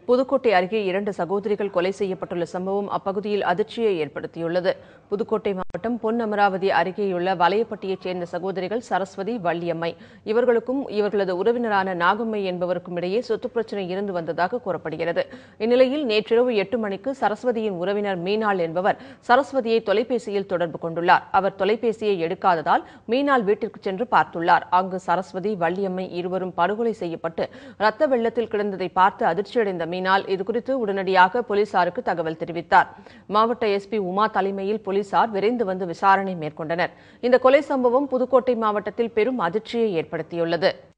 புதுக்கோட்டை அருகே இரண்டு சகோதரிகள் கொலை செய்யப்பட்டுள்ள சம்பவம் அப்பகுதியில் அதிர்ச்சியை ஏற்படுத்தியுள்ளது புதுக்கோட்டை மாவட்டம் பொன் அமராவதி அருகேயுள்ள வலையப்பட்டியைச் சேர்ந்த சகோதரிகள் சரஸ்வதி வள்ளியம்மை இவர்களுக்கும் இவர்களது உறவினரான நாகம்மை என்பவருக்கும் இடையே சொத்து பிரச்சனை இருந்து வந்ததாக கூறப்படுகிறது இந்நிலையில் நேற்றிரவு எட்டு மணிக்கு சரஸ்வதியின் உறவினர் மீனாள் என்பவர் சரஸ்வதியை தொலைபேசியில் தொடர்பு கொண்டுள்ளார் அவர் தொலைபேசியை எடுக்காததால் மீனாள் வீட்டிற்கு சென்று பார்த்துள்ளார் அங்கு சரஸ்வதி வள்ளியம்மை இருவரும் படுகொலை செய்யப்பட்டு ரத்த வெள்ளத்தில் கிடந்ததை பார்த்து அதிர்ச்சியடைந்த மீனால் இதுகுறித்து உடனடியாக போலீசாருக்கு தகவல் தெரிவித்தார் மாவட்ட எஸ்பி உமா தலைமையில் போலீசார் விரைந்து வந்து விசாரணை மேற்கொண்டனர் இந்த கொலை சம்பவம் புதுக்கோட்டை மாவட்டத்தில் பெரும் அதிர்ச்சியை ஏற்படுத்தியுள்ளது